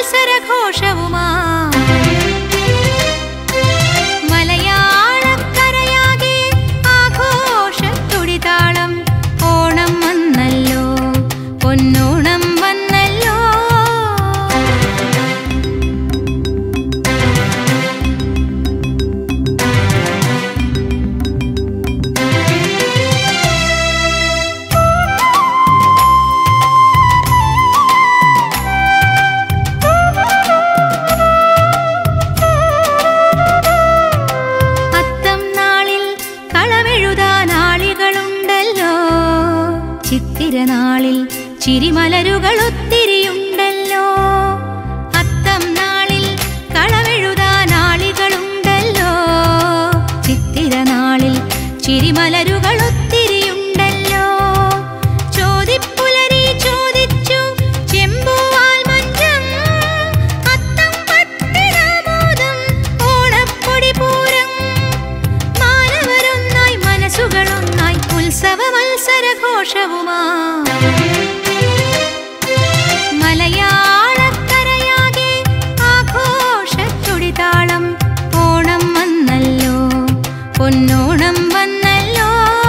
മത്സരഘോഷവുമാ മലയാളക്കരയാകെ ആഘോഷത്തുടിതാളം ഓണം വന്നല്ലോ പൊന്നോണം വന്നല്ലോ അത്തം നാളിൽ കളമെഴുതാൻ ആളികളുണ്ടല്ലോ ചിത്തിര നാളിൽ ചിരിമലരുകൾ ഒത്തിരിയുണ്ടല്ലോ അത്തം നാളിൽ കളമെഴുതാൻ ആളികളുണ്ടല്ലോ ചിത്തിര നാളിൽ ചിരിമലരുകൾ ഒത്തിരിയുണ്ടല്ലോ ചോദിപ്പുലരി ചോദിച്ചു ചെമ്പുവാൽ മഞ്ചം അത്തം പത്തിനാമോദം ഓണപ്പൊടി പൂരം മാനവരൊന്നായി മനസ്സുകളൊന്നായി ഉത്സവ മത്സരഘോഷവുമാ മലയാളക്കരയാകെ ആഘോഷത്തുടിതാളം ഓണം വന്നല്ലോ പൊന്നോണം വന്നല്ലോ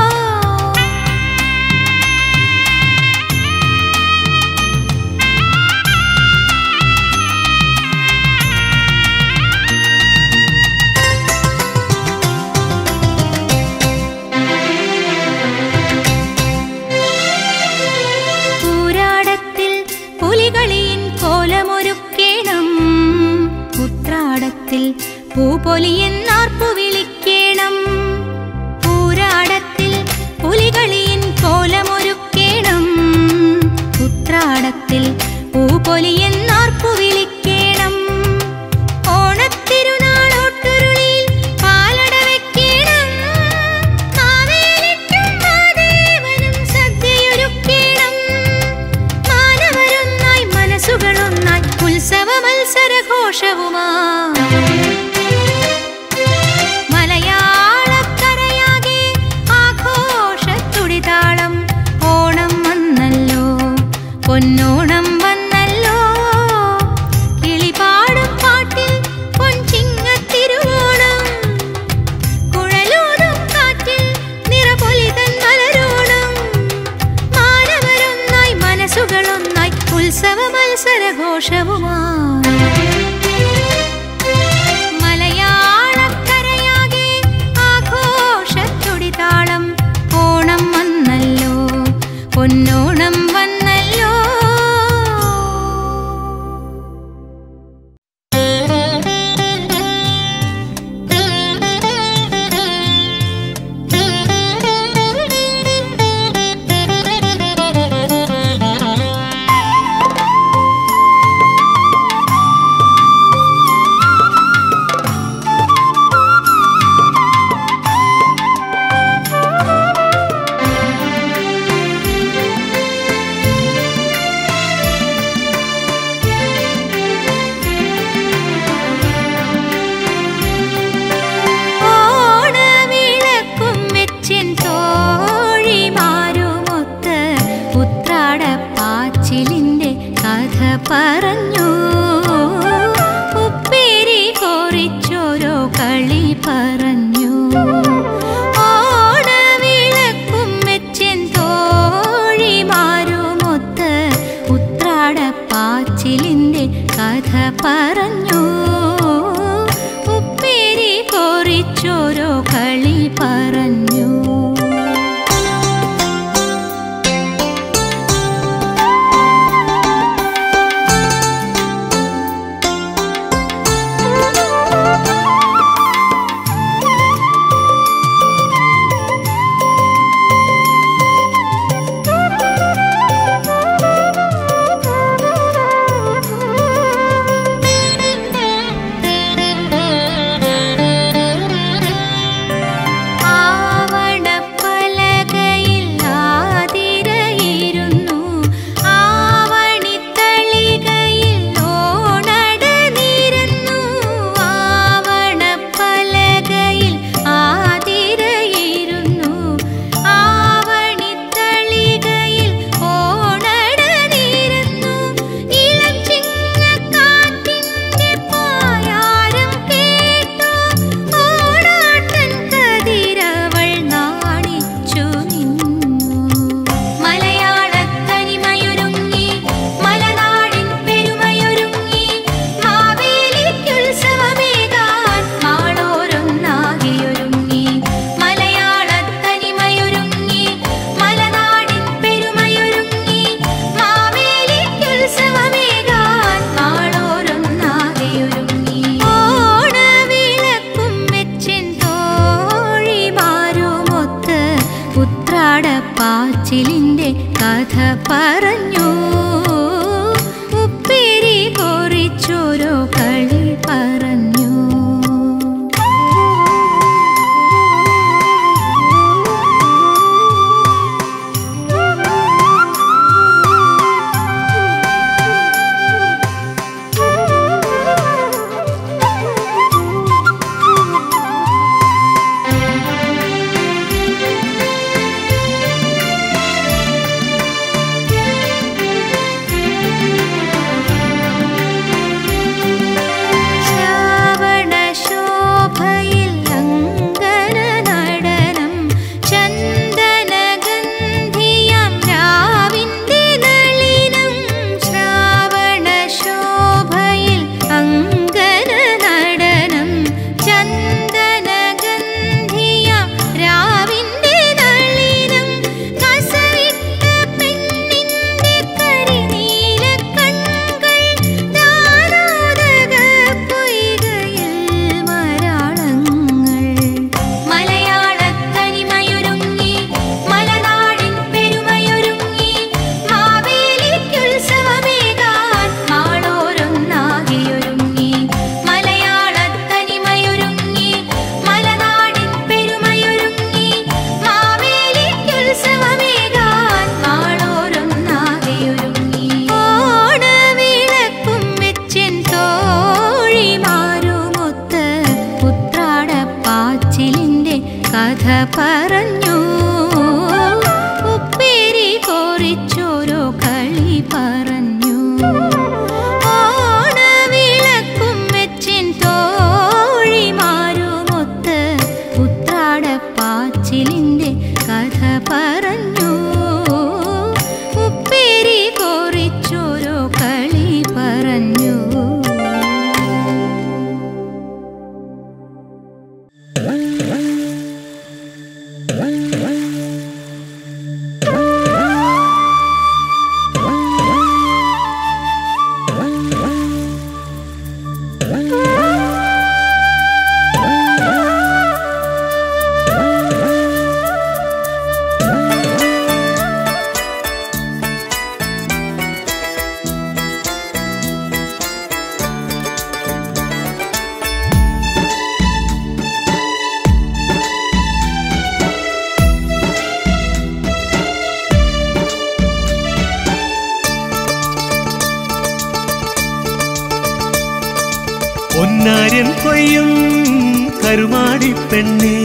പൂരാടത്തിൽ പുലികളിൻ കോലമൊരുക്കേണം ഉത്രാടത്തിൽ പൂപൊലിയെന്നാർപ്പു വിളിക്കേണം പൂരാടത്തിൽ പുലികളിൻ കോലമൊരുക്കേണം ഉത്രാടത്തിൽ പൂപൊലിയെന്നാർപ്പു വിളിക്കേണം ഓണത്തിരുനാളോട്ടുരുളിയിൽ പാലട വെക്കണം മാവേലിക്കും മാദേവനും സദ്യയൊരുക്കണം മാനവരൊന്നായി മനസ്സുകളൊന്നായി ഉത്സവ മത്സരഘോഷവുമാ മലയാളക്കരയാകെ ആഘോഷത്തുടിതാളം ഓണം വന്നല്ലോ പൊന്നോണം വന്നല്ലോ കിളിപാടും പാട്ടിൽ പൊൻചിങ്ങത്തിരുവോണം കുഴലൂതും കാറ്റിൽ നിറപൊലിതൻ മലരോണം മാനവരൊന്നായി മനസ്സുകളൊന്നായി ഉത്സവ മത്സരഘോഷവുമായി മലയാളക്കരയാകെ ആഘോഷത്തുടിതാളം ഓണം വന്നല്ലോ പൊന്നോണം വന്നല്ലോ ഓണവിളക്കും വെച്ചിൻ തോഴിമാരുമൊത്ത് ഉത്രാടപ്പാച്ചിലിന്റെ കഥ പറഞ്ഞു ഉപ്പേരി കോറിച്ചോരോ കളി പറഞ്ഞു ഓണവിളക്കും വെച്ചിൻ തോഴിമാരുമൊത്ത് ഉത്രാടപ്പാച്ചിലിന്റെ കഥ പറഞ്ഞു ഉപ്പേരി കോറിച്ചോരോ കളി പറഞ്ഞു കഥ പറഞ്ഞു ഉപ്പേരി കോറിച്ചോരോ കളി പറഞ്ഞു ശ്രാവണശോഭയിൽ അങ്കന നടനം ചന്ദനഗന്ധിയാം രാവിന്റെ നളിനം ശ്രാവണശോഭയിൽ അങ്കന നടനം ചന്ദനഗന്ധിയാം രാവിന്റെ നളിനം കസവിട്ട പെണ്ണിന്റെ കരിനീല കൺകൾ ദാനോദക പൊയ്കയിൽ മരാളങ്ങൾ മലയാളത്തനിമയൊരുങ്ങി മലനാടിൻ പെരുമയൊരുങ്ങി മാവേലിക്കുത്സവമേകാൻ നാളോരൊന്നാകെയൊരുങ്ങി മലയാളത്തനിമയൊരുങ്ങി മലനാടിൻ പെരുമയൊരുങ്ങി മാവേലിക്കുത്സവമേകാൻ നാളോരൊന്നാകെയൊരുങ്ങി ഓണവിളക്കും വെച്ചെൻ തോഴിമാരുമൊത്ത് ഉത്രാടപ്പാച്ചിലിന്റെ കഥ പറഞ്ഞു ഉപ്പേരി കോറിച്ചോരോ കളി പറഞ്ഞു ഓണവിളക്കും വെച്ചെൻ തോഴിമാരുമൊത്ത് ഉത്രാടപ്പാച്ചിലിന്റെ കഥ പറഞ്ഞു ഉപ്പേരി കോറിച്ചോരോ കളി പറഞ്ഞു പൊന്നാര്യൻ കൊയ്യും കരുമാടി പെണ്ണേ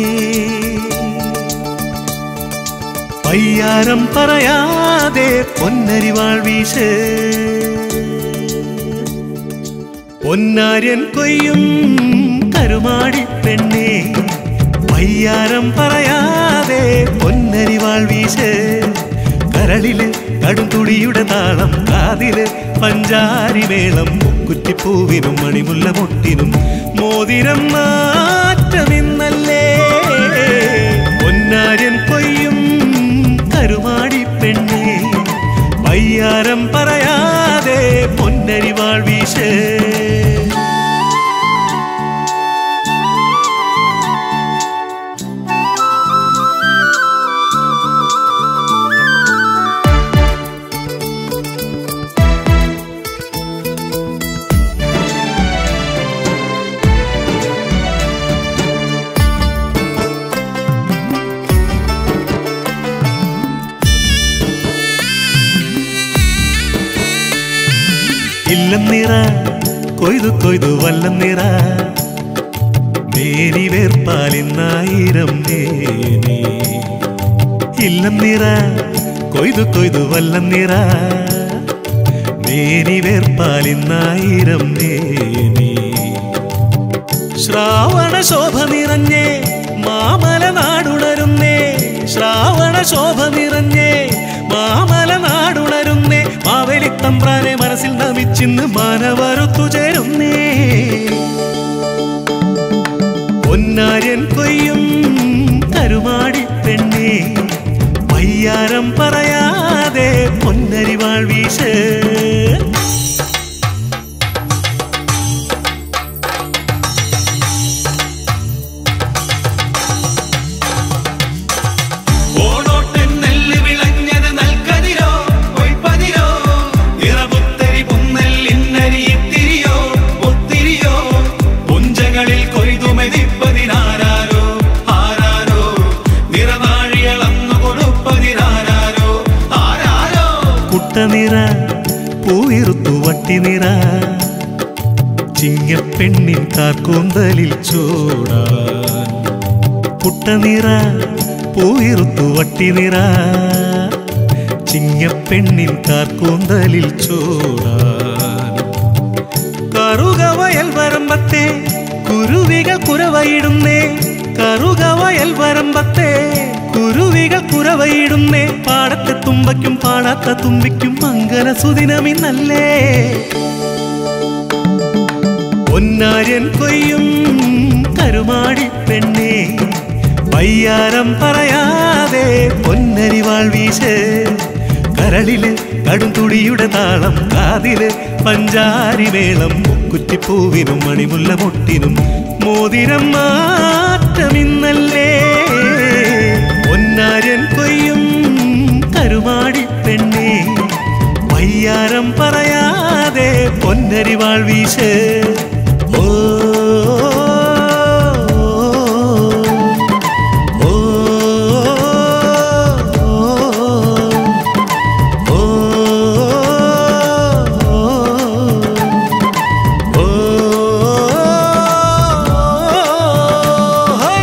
പയ്യാരം പറയാതെ പൊന്നരിവാൾ വീശ് പൊന്നാര്യൻ കൊയ്യും കരുമാടി പെണ്ണേ പയ്യാരം പറയാതെ പൊന്നരിവാൾ വീശ് കരളില് കടുംതുടിയുടെ താളം കാതില് പഞ്ചാരി മേളം കുറ്റിപ്പൂവിനും മണിമുല്ല മൊട്ടിനും മോതിരം മാറ്റമിന്നല്ലേ പൊന്നാര്യൻ കൊയ്യും കരുമാടി പെണ്ണേ പയ്യാരം പറയാതെ പൊന്നരിവാൾ വീശ് ഇല്ലം നിറ കൊയ്തു കൊയ്തു വല്ലം നിറ മേനി വേർപ്പാലിന്നായിരം നേനി ഇല്ലം നിറ കൊയ്തു കൊയ്തു വല്ലം നിറ മേനി വേർപ്പാലിന്നായിരം നേനി ശ്രാവണ ശോഭ നിറഞ്ഞേ മാമല നാടുണരുന്നേ ശ്രാവണ ശോഭ നിറഞ്ഞേ മാമല നാടുണരുന്നേ മാവേലിത്തമ്പ്രാനെ മനസ്സിൽ നമിച്ചിന്ന് മാനവരുത്തു ചേരുന്നേ പൊന്നാര്യൻ കൊയ്യും കരുമാടി പെണ്ണേ പയ്യാരം പറയാതെ പൊന്നരിവാൾ വീശ് ഓണോട്ടൻ നെല്ല് വിളഞ്ഞത് നൽകതിരോ വട്ടിനിറ ചിങ്ങപ്പെണ്ണിൻ കാർക്കൂന്തലിൽ ചൂടാൻ പുട്ടനിറ പൂയിറുത്തു വട്ടിനിറ ചിങ്ങപ്പെണ്ണിൻ കാർക്കൂന്തലിൽ ചൂടാൻ കറുകവയൽ വരമ്പത്തെ കുരുവികൾ കുരവയിടുന്നേ കറുകവയൽ വരമ്പത്തെ കുരുവികൾ കുരവയിടുന്നേ പാടത്തെ തുമ്പയ്ക്കും പാടാത്ത തുമ്പിക്കും മംഗല സുദിനമിന്നല്ലേ പൊന്നാര്യൻ കൊയ്യും കരുമാടി പെണ്ണേ പയ്യാരം പറയാതെ പൊന്നരിവാൾ വീശ് കരളില് കടുംതുടിയുടെ താളം കാതില് പഞ്ചാരി മേളം കുറ്റിപ്പൂവിനും മണിമുല്ല മുട്ടിനും മോതിരം മാറ്റമിന്നല്ലേ പൊന്നാര്യൻ കൊയ്യും കരുമാടി പെണ്ണേ വയ്യാരം പറയാതെ പൊന്നരിവാൾ വീശ് ഓ ഓ, ഓ, ഓ, ഹൈ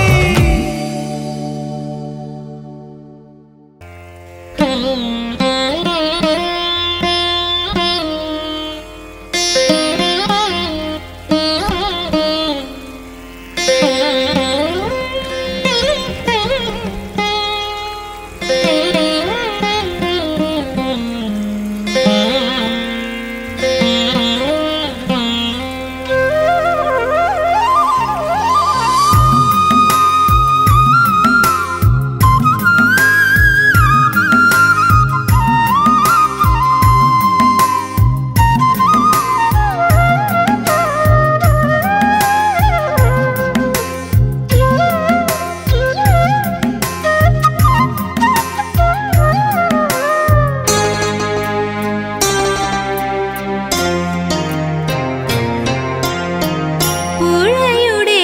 പുഴയുടെ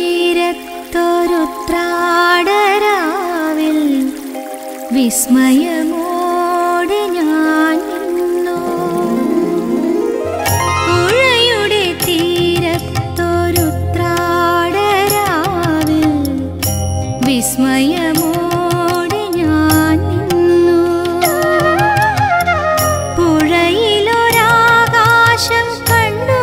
തീരത്തൊരുത്രാടരാവിൽ വിസ്മയമോടെ ഞാൻ നിന്നു പുഴയുടെ തീരത്തൊരുത്രാടരാവിൽ വിസ്മയമോടെ ഞാൻ നിന്നു പുഴയിലൊരാകാശം കണ്ടു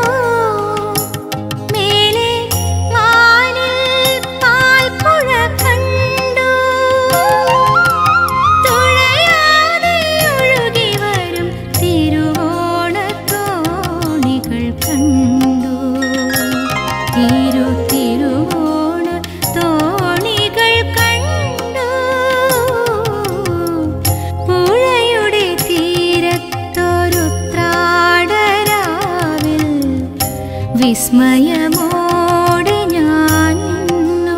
മേലെ വാനിൽ പാൽപ്പുഴ കണ്ടു തുഴയാതെ ഒഴുകി വരും തിരുവോണത്തോണികൾ കണ്ടു തിരു തിരുവോണ തോണികൾ കണ്ടു പുഴയുടെ തീരത്തൊരുത്രാടരാവിൽ വിസ്മയമോടെ ഞാൻ നിന്നു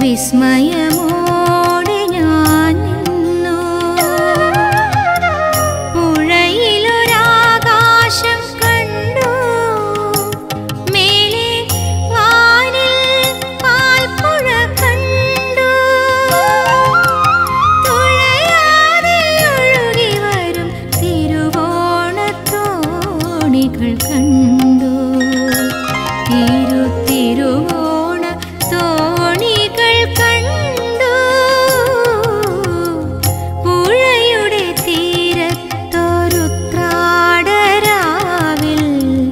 വിസ്മയമോടെ ഞാൻ നിന്നു പുഴയിലൊരാകാശം കണ്ടു മേലെ വാനിൽ പാൽപ്പുഴ കണ്ടു തുഴയാതെ ഒഴുകി വരും തിരുവോണത്തോണികൾ കണ്ടു തിരു തിരുവോണ തോണികൾ കണ്ടു പുഴയുടെ തീരത്തൊരുത്രാടരാവിൽ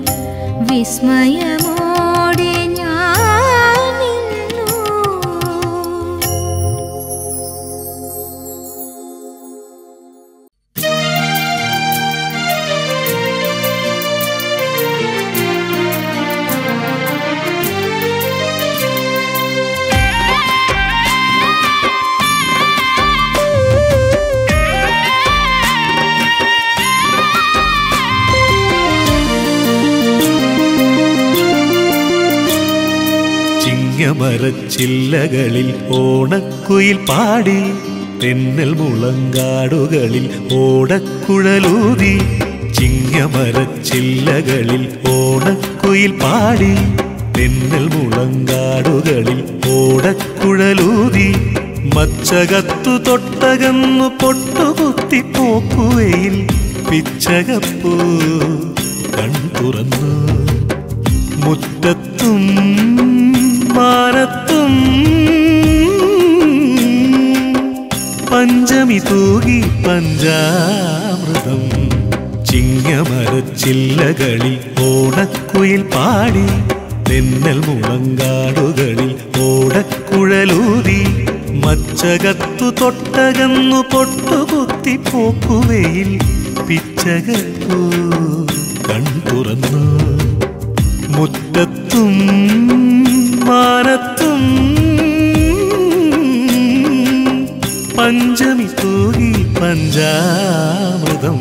വിസ്മയമോടെ ഞാൻ നിന്നു ചിങ്ങമരച്ചില്ലകളിൽ ഓണക്കുയിൽ പാടി തെന്നൽ മുളങ്കാടുകളിൽ ഓടക്കുഴലൂതി ചിങ്ങമരച്ചില്ലകളിൽ ഓണക്കുയിൽ പാടി തെന്നൽ മുളങ്കാടുകളിൽ ഓടക്കുഴലൂതി മച്ചകത്തു തൊട്ടകന്നു പൊട്ടുകുത്തി പോക്കുവയിൽ പിച്ചകപ്പൂ കൺ തുറന്നു മുറ്റത്തും മാനത്തും പഞ്ചമി തൂകി പഞ്ചാമൃതം ചിങ്ങമരച്ചില്ലകളിൽ ഓണക്കുയിൽ പാടി തെന്നൽ മുളങ്കാടുകളിൽ ഓടക്കുഴലൂതി മച്ചകത്തു തൊട്ടകന്നു പൊട്ടുകുത്തി പോക്കുവയിൽ പിച്ചകപ്പൂ കൺ തുറന്നു മുറ്റത്തും മാനത്തും പഞ്ചമി തൂകി പഞ്ചാമൃതം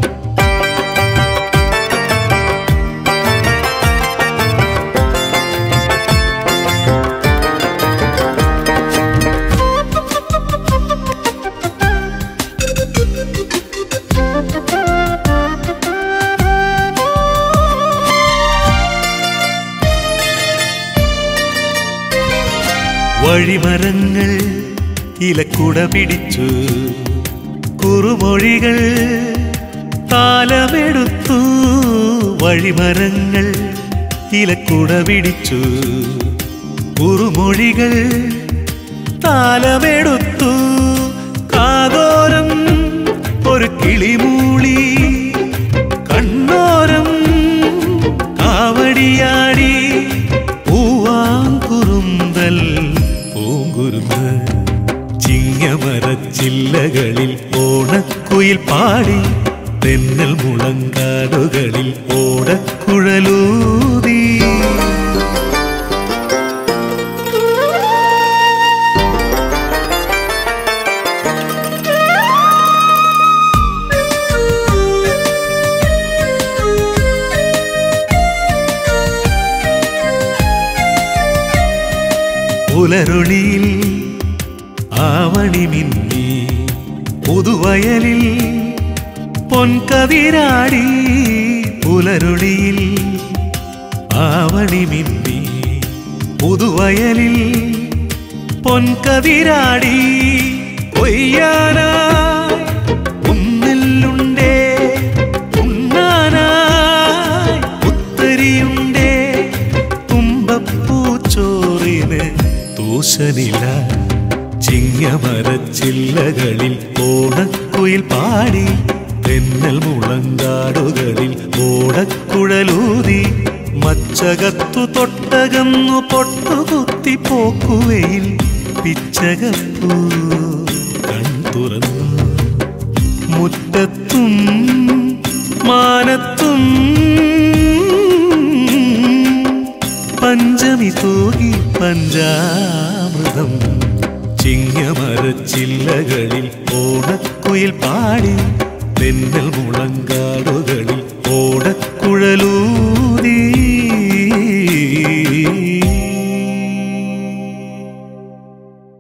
വഴിമരങ്ങൾ ഇലക്കുട പിടിച്ചു കുറുമൊഴികൾ താലമെടുത്തു വഴിമരങ്ങൾ ഇലക്കുട പിടിച്ചു കുറുമൊഴികൾ താലമെടുത്തു കാതോരം ഒരു കിളിമൂളി കണ്ണോരം കാവടിയാടി പൂവാങ്കുറുന്തൽ പൂങ്കുരുന്ന് ചിങ്ങമരച്ചില്ലകളിൽ ഓണക്കുയിൽ പാടി തെന്നൽ മുളങ്കാടുകളിൽ ഓടക്കുഴലൂതി പുലരൊളിയിൽ ആവണി മിന്നി പുതുവയലിൽ പൊൻകതിരാടി പുലരൊളിയിൽ ആവണി മിന്നി പുതുവയലിൽ പൊൻകതിരാടി കൊയ്യാനായി ഉന്നെല്ലുണ്ടേ ഉണ്ണാനായി ഉത്തരിയുണ്ടേ തുമ്പപ്പൂച്ചോറിന് തൂശനില ചിങ്ങമരച്ചില്ലകളിൽ ഓണക്കുയിൽ പാടി തെന്നൽ മുളങ്കാടുകളിൽ ഓടക്കുഴലൂതി മച്ചകത്തു തൊട്ടകന്നു പൊട്ടുകുത്തി പോക്കുവയിൽ പിച്ചകപ്പൂ കൺ തുറന്നു മുറ്റത്തും മാനത്തും പഞ്ചമി തൂകി പഞ്ചാമൃതം ചിങ്ങമരച്ചില്ലകളിൽ ഓണക്കുയിൽ പാടി തെന്നൽ മുളങ്കാടുകളിൽ ഓടക്കുഴലൂതി